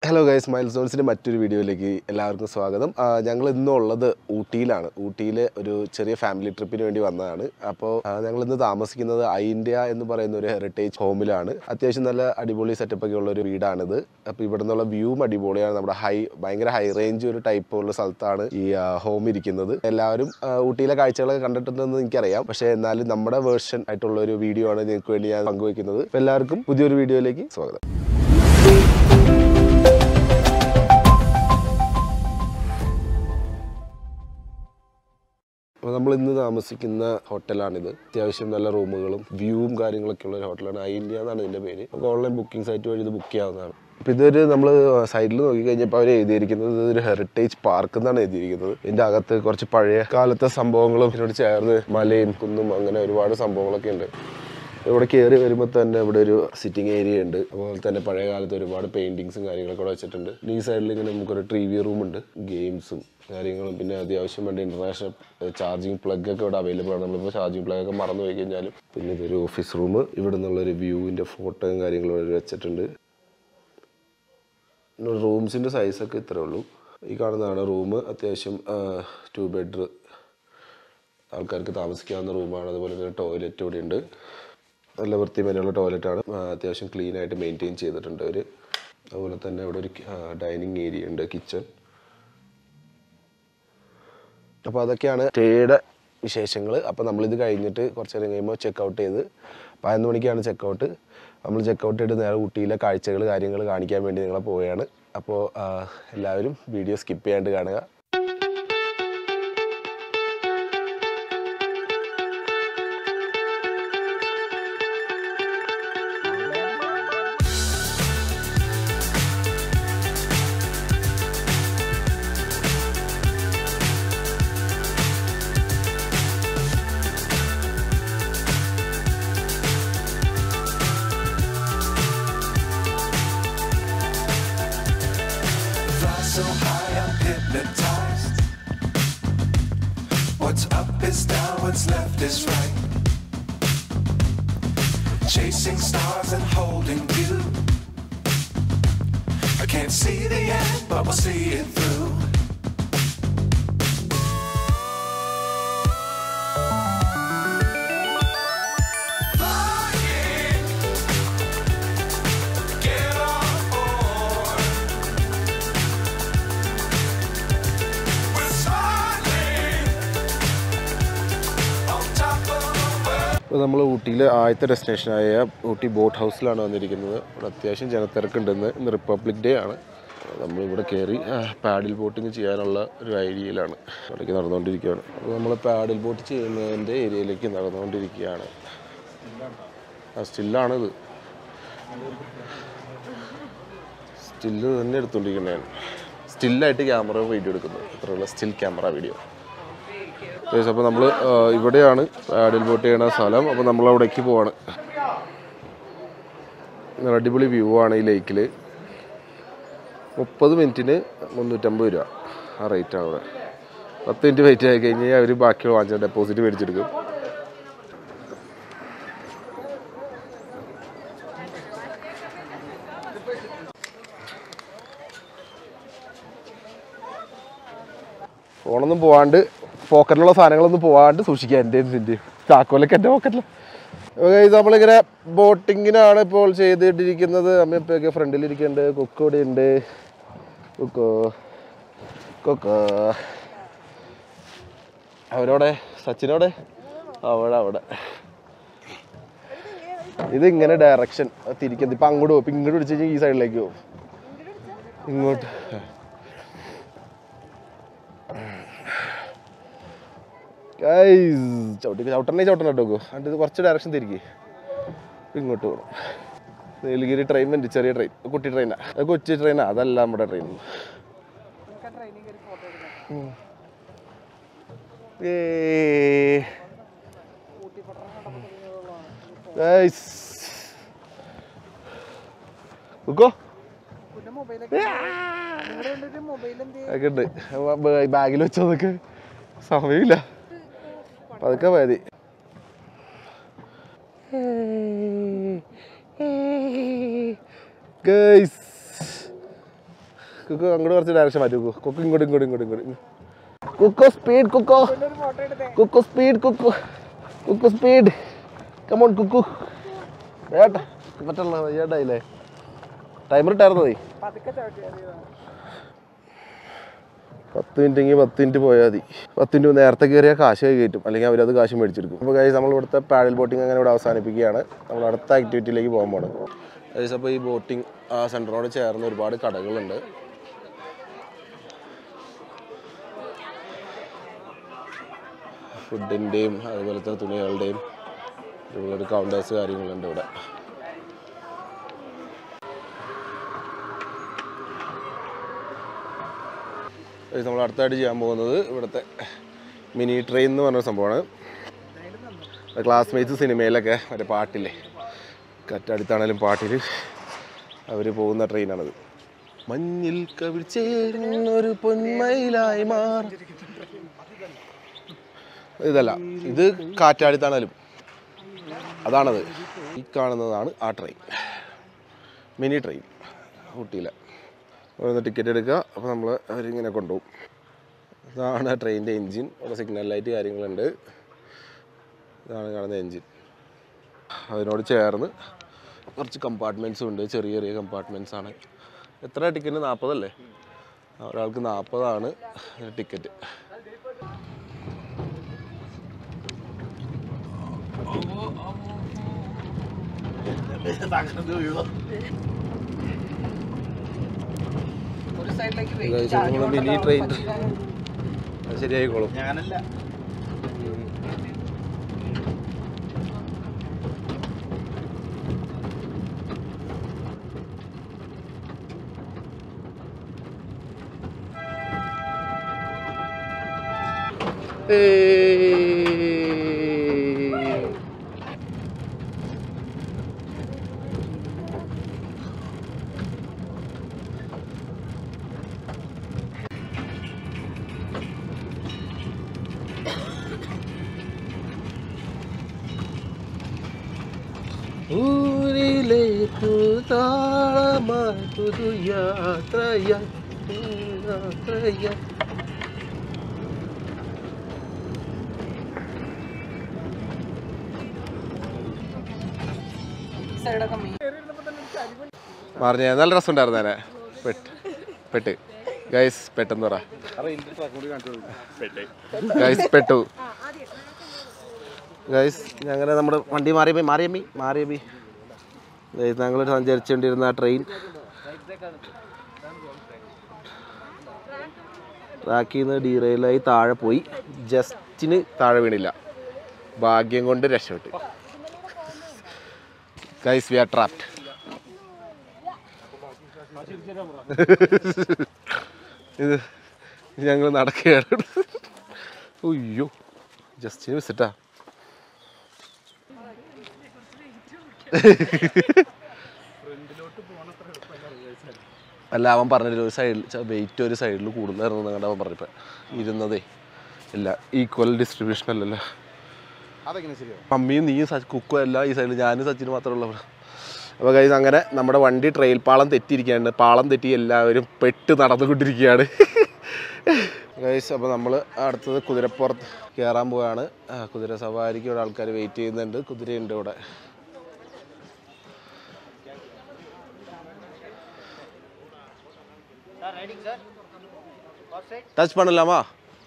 Hello guys mile സോൺസിൻ്റെ മറ്റൊരു വീഡിയോയിലേക്ക് എല്ലാവർക്കും സ്വാഗതം ആ, ഞങ്ങൾ ഇന്നും ഉള്ളത് ഊട്ടിയിലാണ് ഊട്ടിയിലെ ഒരു ചെറിയ ഫാമിലി ട്രിപ്പിന് വേണ്ടി വന്നതാണ് അപ്പോൾ ഞങ്ങൾ ഇന്ന് താമസിക്കുന്നത് ഐൻഡ്യ എന്ന് പറയുന്ന ഒരു ഹെറിറ്റേജ് ഹോമിലാണ് അത്യാവശ്യം നല്ല അടിപൊളി സെറ്റപ്പ് ഒക്കെ ഉള്ള ഒരു വീടാണിത് അപ്പോൾ ഇവിടെ നിന്നുള്ള വ്യൂവും അടിപൊളിയാണ് നമ്മുടെ ഹൈ ഭയങ്കര ഹൈ റേഞ്ച് ഒരു ടൈപ്പ് ഉള്ള സ്ഥലത്താണ് ഈ ഹോം ഇരിക്കുന്നത് എല്ലാവരും ആ, ഊട്ടിയിലെ കാഴ്ചകളൊക്കെ കണ്ടിട്ടുണ്ടെന്ന് എനിക്കറിയാം പക്ഷേ എന്നാലും നമ്മുടെ വേർഷൻ ആയിട്ടുള്ള ഒരു വീഡിയോ ആണ് നിങ്ങൾക്ക് വേണ്ടി ഞാൻ പങ്കുവയ്ക്കുന്നത് അപ്പോൾ എല്ലാവർക്കും പുതിയൊരു വീഡിയോയിലേക്ക് സ്വാഗതം അപ്പോൾ നമ്മൾ ഇന്ന് താമസിക്കുന്ന ഹോട്ടലാണിത് അത്യാവശ്യം നല്ല റൂമുകളും വ്യൂവും കാര്യങ്ങളൊക്കെ ഉള്ള ഒരു ഹോട്ടലാണ് ഐൻഡ്യ എന്നാണ് ഇതിൻ്റെ പേര് നമുക്ക് ഓൺലൈൻ ബുക്കിംഗ് സൈറ്റ് വഴി ഇത് ബുക്ക് ചെയ്യാവുന്നതാണ് അപ്പോൾ ഇതൊരു നമ്മൾ സൈഡിൽ നോക്കി കഴിഞ്ഞപ്പോൾ അവർ എഴുതിയിരിക്കുന്നത് ഇതൊരു ഹെറിറ്റേജ് പാർക്ക് എന്നാണ് എഴുതിയിരിക്കുന്നത് ഇതിൻ്റെ അകത്ത് കുറച്ച് പഴയ കാലത്തെ സംഭവങ്ങളും ഇതിനോട് ചേർന്ന് മലയും കുന്നും അങ്ങനെ ഒരുപാട് സംഭവങ്ങളൊക്കെ ഉണ്ട് ഇവിടെ കയറി വരുമ്പോൾ തന്നെ ഇവിടെ ഒരു സിറ്റിംഗ് ഏരിയ ഉണ്ട് അതുപോലെ തന്നെ പഴയ കാലത്ത് ഒരുപാട് പെയിന്റിങ്സും കാര്യങ്ങളൊക്കെ ഇവിടെ വെച്ചിട്ടുണ്ട് പിന്നെ ഈ സൈഡിൽ ഇങ്ങനെ നമുക്കൊരു ടി വി റൂം ഉണ്ട് ഗെയിംസും കാര്യങ്ങളും പിന്നെ അത്യാവശ്യം വേണ്ട ഇന്റർനാഷണൽ ചാർജിങ് പ്ലഗ് ഒക്കെ ഇവിടെ അവൈലബിൾ ആണ് നമ്മളിപ്പോൾ ചാർജിങ് പ്ലഗ് ഒക്കെ മറന്നു പോയി കഴിഞ്ഞാലും പിന്നെ ഇതൊരു ഓഫീസ് റൂം ഇവിടെ നിന്നുള്ളൊരു വ്യൂവിൻ്റെ ഫോട്ടോയും കാര്യങ്ങളും ഇവിടെ വെച്ചിട്ടുണ്ട് റൂംസിൻ്റെ സൈസൊക്കെ ഇത്രേ ഉള്ളൂ ഈ കാണുന്നതാണ് റൂം അത്യാവശ്യം ടു ബെഡ് ആൾക്കാർക്ക് താമസിക്കാവുന്ന റൂമാണ് അതുപോലെ തന്നെ ടോയ്ലറ്റ് ഇവിടെ ഉണ്ട് നല്ല വൃത്തിമേനുള്ള ടോയ്ലറ്റാണ് അത്യാവശ്യം ക്ലീൻ ആയിട്ട് മെയിൻറ്റെയിൻ ചെയ്തിട്ടുണ്ട് അവർ അതുപോലെ തന്നെ ഇവിടെ ഒരു ഡൈനിങ് ഏരിയ ഉണ്ട് കിച്ചൺ അപ്പോൾ അതൊക്കെയാണ് സ്റ്റേയുടെ വിശേഷങ്ങൾ അപ്പോൾ നമ്മളിത് കഴിഞ്ഞിട്ട് കുറച്ച് നേരം കഴിയുമ്പോൾ ചെക്ക് ഔട്ട് ചെയ്ത് പതിനൊന്ന് മണിക്കാണ് ചെക്ക് ഔട്ട് നമ്മൾ ചെക്ക് ഔട്ട് ചെയ്ത് നേരെ ഊട്ടിയിലെ കാഴ്ചകൾ കാര്യങ്ങൾ കാണിക്കാൻ വേണ്ടി നിങ്ങളെ പോവുകയാണ് അപ്പോൾ ആ, എല്ലാവരും വീഡിയോ സ്കിപ്പ് ചെയ്യാണ്ട് കാണുക Fly so high, I'm hypnotized. What's up is down, what's left is right. Chasing stars and holding you. I can't see the end, but we'll see it through. Flying, get on board. We're smiling on top of the world. ഇപ്പോൾ നമ്മൾ ഊട്ടിയിലെ ആദ്യത്തെ ഡെസ്റ്റിനേഷനായ Ooty boat ഹൗസിലാണ് വന്നിരിക്കുന്നത് ഇവിടെ അത്യാവശ്യം ജനത്തിരക്കുണ്ടെന്ന് ഇന്ന് republic day ആണ് നമ്മളിവിടെ കയറി പാഡിൽ ബോട്ടിങ് ചെയ്യാനുള്ള ഒരു ഐഡിയയിലാണ് ഇവിടേക്ക് നടന്നുകൊണ്ടിരിക്കുകയാണ് അപ്പോൾ നമ്മൾ പാഡിൽ ബോട്ട് ചെയ്യുന്നതിൻ്റെ ഏരിയയിലേക്ക് നടന്നുകൊണ്ടിരിക്കുകയാണ് ആ സ്റ്റില്ലാണിത് സ്റ്റില്ല് തന്നെ എടുത്തുകൊണ്ടിരിക്കുന്നതാണ് സ്റ്റില്ലായിട്ട് ക്യാമറ വീഡിയോ എടുക്കുന്നത് ഇത്രയുള്ള സ്റ്റിൽ ക്യാമറ വീഡിയോ അപ്പോൾ നമ്മൾ ഇവിടെയാണ് പാഡിൽ ബോട്ട് ചെയ്യണ സ്ഥലം അപ്പോൾ നമ്മൾ അവിടേക്ക് പോവാണ് നല്ല അടിപൊളി വ്യൂ ആണ് ഈ ലേക്കിൽ മുപ്പത് മിനിറ്റിന് മുന്നൂറ്റമ്പത് രൂപ ആ റേറ്റാണ് അവിടെ പത്ത് മിനിറ്റ് വെയിറ്റ് ആയി കഴിഞ്ഞാൽ അവർ ബാക്കി വാങ്ങിച്ച ഡെപ്പോസിറ്റ് മേടിച്ചെടുക്കും ഫോണൊന്നും പോവാണ്ട് പോക്കറ്റിലുള്ള സാധനങ്ങളൊന്നും പോവാണ്ട് സൂക്ഷിക്കുക എൻ്റെ ഇതിൻ്റെ താക്കോലൊക്കെ എൻ്റെ പോക്കറ്റിൽ ഇത് നമ്മളിങ്ങനെ ബോട്ടിങ്ങിനാണ് ഇപ്പോൾ ചെയ്തിട്ടിരിക്കുന്നത് അമ്മയപ്പൊക്കെ ഫ്രണ്ടിലിരിക്കുന്നുണ്ട് കുക്ക് ഇവിടെ ഉണ്ട് കുക്കോ കൊക്കോ അവരോടെ സച്ചിനോടെ അവിടെ അവിടെ ഇത് ഇങ്ങനെ ഡയറക്ഷൻ തിരിക്കുന്നത് ഇപ്പം അങ്ങോട്ട് പോകും ഇപ്പം ഇങ്ങോട്ട് പിടിച്ച് കഴിഞ്ഞാൽ ഈ സൈഡിലേക്ക് പോകും ഇങ്ങോട്ട് ഗൈസ് ചവിട്ടി ചവിട്ടണേ ചവിട്ടണം കേട്ടോ അണ്ട് ഇത് കുറച്ച് ഡയറക്ഷൻ തിരികെ ഇങ്ങോട്ട് പോകണം നീലഗിരി ട്രെയിൻ ഉണ്ട് ചെറിയ ട്രെയിൻ കുട്ടി ട്രെയിനാ അത് കൊച്ചി ട്രെയിനാ അതല്ല നമ്മുടെ ട്രെയിൻ ഉക്കോ ഒക്കെ ഉണ്ട് ബാഗിൽ വെച്ചതൊക്കെ സമയമില്ല പതുക്കെ മതി ഗൈസ് കുക്കു അങ്ങോട്ട് കുറച്ച് ഡയറക്ഷൻ മാറ്റി കുക്കു കുക്കു ഇങ്ങോട്ട് ഇങ്ങോട്ട് ഇങ്ങോട്ട് ഇങ്ങോട്ട് കുക്കോ സ്പീഡ് കുക്കോ കുക്കു സ്പീഡ് കുക്കു കുക്കു സ്പീഡ് കമോൺ കുക്കു വേട്ട മറ്റുള്ള വയ്യാണ്ടായില്ലേ ടൈമർ ഇട്ടായിരുന്നു പോയി പത്ത് മിനിറ്റെങ്കിൽ പത്ത് മിനിറ്റ് പോയാൽ മതി പത്ത് മിനിറ്റ് നേരത്തെ കയറിയാൽ കാശ് കയറ്റും അല്ലെങ്കിൽ അവരത് കാശ് മേടിച്ചെടുക്കും അപ്പോൾ ഗൈസ് നമ്മൾ ഇവിടുത്തെ പാഡൽ ബോട്ടിംഗ് അങ്ങനെ ഇവിടെ അവസാനിപ്പിക്കുകയാണ് നമ്മൾ അടുത്ത ആക്ടിവിറ്റിയിലേക്ക് പോകാൻ പോകണം ഗൈസ് അപ്പോൾ ഈ ബോട്ടിംഗ് ആ സെൻറ്ററിനോട് ചേർന്ന് ഒരുപാട് കടകളുണ്ട് ഫുഡിൻ്റെയും അതുപോലത്തെ തുണികളുടെയും ഒരുപാട് കൗണ്ടേഴ്സ് കാര്യങ്ങളുണ്ട് ഇവിടെ ഗൈസ് നമ്മൾ അടുത്തായിട്ട് ചെയ്യാൻ പോകുന്നത് ഇവിടുത്തെ മിനി ട്രെയിൻ എന്ന് പറഞ്ഞ സംഭവമാണ് ക്ലാസ്മേറ്റ്സ് സിനിമയിലൊക്കെ മറ്റേ പാട്ടില്ലേ കറ്റടുത്താണേലും പാട്ടിൽ അവർ പോകുന്ന ട്രെയിനാണത് മഞ്ഞിൽ കവിഴ്ചേരുന്നൊരു പൊന്മയിലായി മാറും ഇതല്ല ഇത് കാറ്റാടിത്താണലും അതാണത് ഈ കാണുന്നതാണ് ആ ട്രെയിൻ മിനി ട്രെയിൻ ഊട്ടിയിലെ ഒന്ന് ടിക്കറ്റ് എടുക്കുക അപ്പോൾ നമ്മൾ അവരിങ്ങനെ കൊണ്ടുപോകും ഇതാണ് ട്രെയിനിൻ്റെ എൻജിൻ അവിടെ സിഗ്നൽ ലൈറ്റ് കാര്യങ്ങളുണ്ട് ഇതാണ് കാണുന്ന എൻജിൻ അതിനോട് ചേർന്ന് കുറച്ച് കമ്പാർട്ട്മെൻറ്റ്സും ഉണ്ട് ചെറിയ ചെറിയ കമ്പാർട്ട്മെൻറ്റ്സ് ആണ് എത്ര ടിക്കറ്റ് നാൽപ്പതല്ലേ ഒരാൾക്ക് നാൽപ്പതാണ് ടിക്കറ്റ് ഒരു സൈഡിലേക്ക് മിനി ട്രെയിൻ അത് ശരിയായിക്കോളും ഞാനല്ല ഏയ്. ഊരിലേക്കു താളമായി പുതു യാത്രയ യാത്രയ സൈഡൊക്കെ മീൻ പറഞ്ഞ നല്ല രസം ഉണ്ടായിരുന്നേനെ പെട്ട് പെട്ട് ഗൈസ് പെട്ടെന്ന് പറ ഗൈസ് പെട്ടു ഗൈസ് ഞങ്ങനെ നമ്മുടെ വണ്ടി മാറിയമ്മി മാറിയമ്മി മാറിയമ്മി ഗൈസ് ഞങ്ങൾ സഞ്ചരിച്ചുകൊണ്ടിരുന്ന ആ ട്രെയിൻ ട്രാക്കിൽ നിന്ന് ഡീറെയിലായി താഴെ പോയി ജസ്റ്റിന് താഴെ വീണില്ല ഭാഗ്യം കൊണ്ട് രക്ഷപ്പെട്ടു ഗൈസ് വി ആർ ട്രാപ്ഡ് ഇത് ഞങ്ങൾ നടക്കുകയാണ് അയ്യോ ജസ്റ്റിന് വിസിറ്റാ അല്ല അവൻ പറഞ്ഞില്ല ഒരു സൈഡിൽ വെയിറ്റ് ഒരു സൈഡിൽ കൂടുതലായിരുന്നു കണ്ട അവൻ പറഞ്ഞപ്പോൾ ഇരുന്നതേ ഇല്ല ഈക്വൽ ഡിസ്ട്രിബ്യൂഷൻ അല്ലല്ലോ അതെങ്ങനെ ശരിയാവും മമ്മിയും നീയും സച്ച് കുക്കും എല്ലാം ഈ സൈഡിൽ ഞാനും സച്ചിനും മാത്രമേ ഉള്ളൂ അപ്പോൾ കൈസ് അങ്ങനെ നമ്മുടെ വണ്ടി ട്രെയിൽ പാളം തെറ്റിയിരിക്കുകയാണ് പാളം തെറ്റി എല്ലാവരും പെട്ട് നടന്നുകൊണ്ടിരിക്കുകയാണ് ഗൈസ് അപ്പോൾ നമ്മൾ അടുത്തത് കുതിരപ്പുറത്ത് കയറാൻ പോവുകയാണ് ആ, കുതിര സവാരിക്ക് ഇവിടെ ആൾക്കാർ വെയിറ്റ് ചെയ്യുന്നുണ്ട് കുതിരയുണ്ട് ഇവിടെ ടച്ച് பண்ணலாமா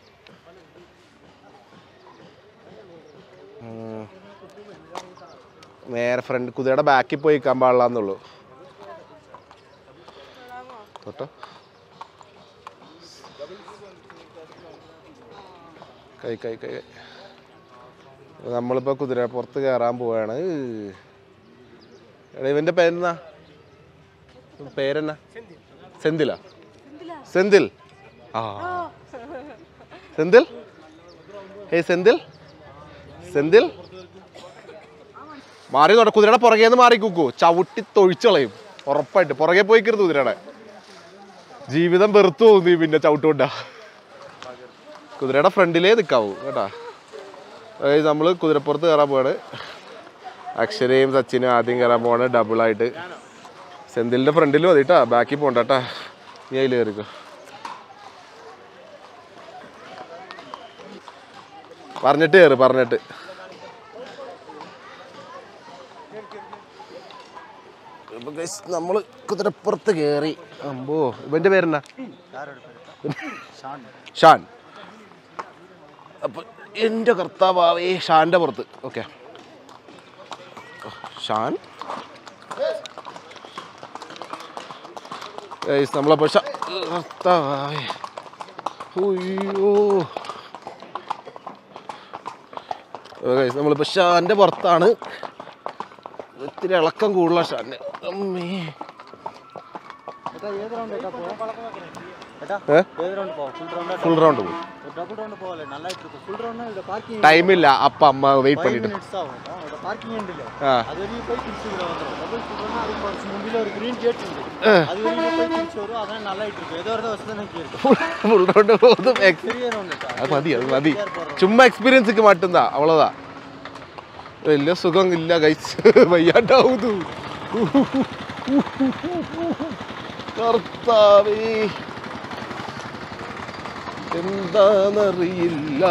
ഉം. നേരെ ഫ്രണ്ട് കുതിരയുടെ ബാക്കിൽ പോയി നിൽക്കാൻ പാടില്ലാന്നുള്ളൂ തൊട്ടോ കൈ കൈ കൈ കൈ. അപ്പൊ നമ്മളിപ്പോ കുതിരപ്പുറത്ത് കയറാൻ പോവാണ് എടാ ഇവന്റെ പേരെന്നാ പേരെന്നാ സെന്തിലാ സെന്തിൽ ആ സെന്തിൽ ഹേ സെന്തിൽ സെന്തിൽ മാറി നോട്ടെ കുതിരയുടെ പുറകെ നിന്ന് മാറി കുക്കു ചവിട്ടി തൊഴിച്ചളയും ഉറപ്പായിട്ട് പുറകെ പോയിക്കരുത് കുതിരയുടെ ജീവിതം വെറുത്തു തോന്നി പിന്നെ ചവിട്ടുകൊണ്ടാ കുതിരയുടെ ഫ്രണ്ടിലേ നിൽക്കാവൂ കേട്ടാ അതായത് നമ്മൾ കുതിരപ്പുറത്ത് കയറാൻ പോവാണ് അക്ഷരയും സച്ചിനും ആദ്യം കയറാൻ പോവാണ് ഡബിളായിട്ട് സെന്തിലിൻ്റെ ഫ്രണ്ടിൽ മതി കേട്ടാ ബാക്കിൽ പോകണ്ട കേട്ടാ നീ അതിൽ കയറിക്കോ പറഞ്ഞിട്ട് കയറി പറഞ്ഞിട്ട് ഇപ്പൊ guys നമ്മള് കുതിരപ്പുറത്ത് കയറി അമ്പോ ഇവന്റെ പേരെന്നാ ഷാൻ അപ്പൊ എന്റെ കർത്താവേ ഷാന്റെ പുറത്ത് ഓക്കെ ഷാൻ ഗൈസ് നമ്മളപ്പോ ഷാ കർത്താവേ ഉയ്യോ ഗൈസ് നമ്മളിപ്പോ ഷാന്റെ പുറത്താണ് ഇത്തിരി ഇളക്കം കൂടുതലാണ് ഷാന് അമ്മേ ഏത് റൗണ്ട് ഏട്ടാ പോവാ ഏട്ടാ ഏ ഏത് റൗണ്ട് പോവാ ഫുൾ റൗണ്ട് ഫുൾ റൗണ്ട് പോകും டபுள் ரவுண்ட் போகல நல்லா இருக்கு ஃபுல் ரவுண்ட் இந்த பார்க்கிங் ടൈം ഇല്ല അപ്പ അമ്മ വെയിറ്റ് ஃபைவ் பண்ணிட்டு மினிட்ஸ் ஆகும் இதோட பார்க்கிங் எண்ட் இல்ல ആ அது வரையும் போய் திருச்சி உள்ள வந்துடும் டபுள் ஃபுல் ரவுண்ட் அது കുറച്ച് മുമ്പിൽ ഒരു ഗ്രീൻ ഗേറ്റ് ഉണ്ട് ആ. அது வரையும் போய் திருச்சி வரும் அதான் நல்லா இருக்கு ஏதோ ஒரு வசதி எனக்கு இருக்கு ഫുൾ റൗണ്ട് പോകുന്നു ex- பெரிய ரவுண்ட் അത് മതി അത് മതി ചുമ്മാ എക്സ്പീരിയൻസിക്ക് മാറ്റുന്നതാ അവളതാ വലിയ സുഖം ഇല്ല ഗൈസ് വയ്യാണ്ടാവുന്നു കർത്താവേ എന്താന്നറിയില്ല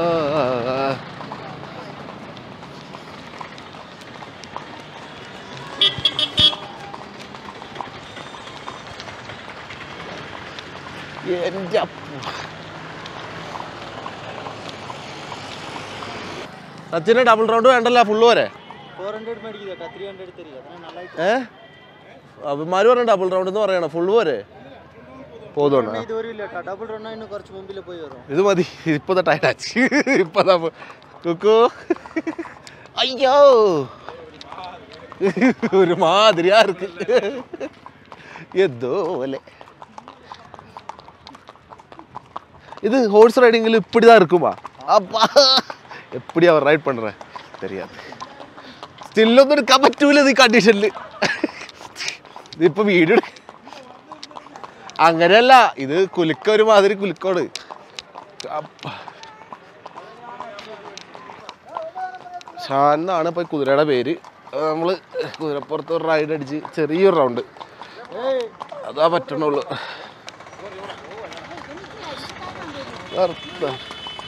എൻ്റെ അപ്പ സച്ചിന് ഡബിൾ റൗണ്ട് വേണ്ടല്ല ഫുള്ള് വരെ ஃபோர் ஹண்ட்ரட் மேடிக்குது அக்கா த்ரீ ஹண்ட்ரட் தெரியுது அதான் நல்லா இருக்கு ഏ അവന്മാര് പറഞ്ഞ ഡബിൾ റൗണ്ട് എന്ന് പറയണം ഫുള്ള് പോരെ പോകുന്നുണ്ട് இது வரையும் இல்ல டபுள் ரவுண்ட் இன்னும் കുറച്ച് മുമ്പിൽ പോയി വരും ഇത് മതി ഇപ്പൊ ടയർഡാച്ച് ഇപ്പൊ കുക്കു അയ്യോ ഒരു മാതിരിയാ ഇருக்கு എന്തോ പോലെ இது ஹோர்ஸ் ரைடிங்கில் இப்படி தான் இருக்குமா அப்பா எப்படி அவர் ரைட் பண்ணுறேன் தெரியாது സ്റ്റില്ലൊന്നും എടുക്കാൻ പറ്റൂല ഈ കണ്ടീഷനിൽ ഇതിപ്പോ വീഡിയോ എടുക്ക അങ്ങനെയല്ല ഇത് കുലുക്ക ഒരു മാതിരി കുലുക്കോട് അപ്പ. ഷാൻ എന്നാണ് ഇപ്പൊ ഈ കുതിരയുടെ പേര് അത് നമ്മള് കുതിരപ്പുറത്ത് ഒരു റൈഡ് അടിച്ച് ചെറിയൊരു റൗണ്ട് അതാ പറ്റണുള്ളൂ നിർത്ത.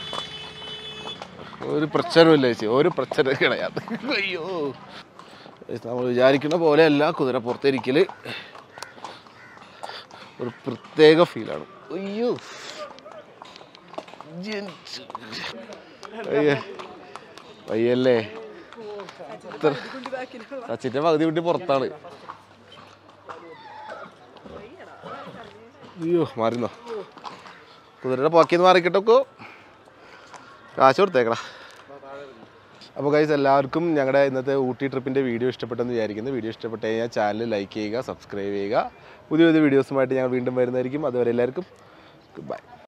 ഒരു പ്രശ്നമില്ല ചേച്ചി ഒരു പ്രശ്നം കിടയാത് അയ്യോ നമ്മൾ വിചാരിക്കുന്ന പോലെയല്ല കുതിരപ്പുറത്തിരിക്കല് ഒരു പ്രത്യേക ഫീലാണ് അയ്യോ ജനിച്ച്. അയ്യ. വയ്യല്ലേ ഇത്ര- സച്ചിന്റെ പകുതി വിട്ട് പുറത്താണ് അയ്യോ മാറിന്നോ കുതിരയുടെ പോക്കിന്ന് മാറിക്കിട്ടൊക്കെ കാശ് കൊടുത്തേക്കടാ അപ്പോൾ ഗൈസ് എല്ലാവർക്കും ഞങ്ങളുടെ ഇന്നത്തെ ഊട്ടി ട്രിപ്പിൻ്റെ വീഡിയോ ഇഷ്ടപ്പെട്ടെന്ന് വിചാരിക്കുന്നു വീഡിയോ ഇഷ്ടപ്പെട്ട് കഴിഞ്ഞാൽ ചാനൽ ലൈക്ക് ചെയ്യുക സബ്സ്ക്രൈബ് ചെയ്യുക പുതിയ പുതിയ വീഡിയോസുമായിട്ട് ഞങ്ങൾ വീണ്ടും വരുന്നതായിരിക്കും അതുവരെ എല്ലാവർക്കും ഗുഡ് ബൈ